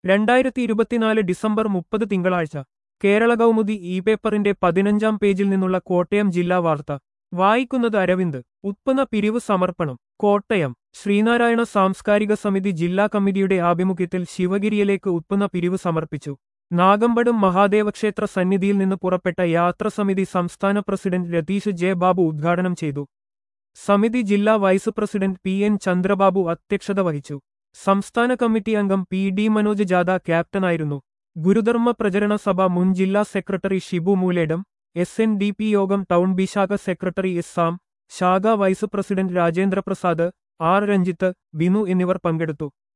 രണ്ടായിരത്തി ഇരുപത്തിനാല് ഡിസംബർ മുപ്പത് തിങ്കളാഴ്ച കേരള കൗമുദി ഇ പേപ്പറിന്റെ പതിനഞ്ചാം പേജിൽ നിന്നുള്ള കോട്ടയം ജില്ലാ വാർത്ത വായിക്കുന്നത് അരവിന്ദ് ഉത്പന്ന പിരിവ് സമർപ്പണം കോട്ടയം ശ്രീനാരായണ സാംസ്കാരിക സമിതി ജില്ലാ കമ്മിറ്റിയുടെ ആഭിമുഖ്യത്തിൽ ശിവഗിരിയിലേക്ക് ഉത്പന്ന പിരിവ് സമർപ്പിച്ചു നാഗമ്പടം മഹാദേവക്ഷേത്ര സന്നിധിയിൽ നിന്ന് പുറപ്പെട്ട യാത്രസമിതി സംസ്ഥാന പ്രസിഡന്റ് രതീഷ് ജെ ബാബു ഉദ്ഘാടനം ചെയ്തു സമിതി ജില്ലാ vice president P N Chandrababu അധ്യക്ഷത വഹിച്ചു സംസ്ഥാന കമ്മിറ്റി അംഗം പി ഡി മനോജ് ജാഥ ക്യാപ്റ്റനായിരുന്നു ഗുരുധർമ്മ പ്രചരണ സഭ മുൻ ജില്ലാ secretary Shibu Mooledam S N D P Yogam town B ശാഖ സെക്രട്ടറി എസ് സാം ശാഖ vice president Rajendra Prasad R Ranjith Binu എന്നിവർ പങ്കെടുത്തു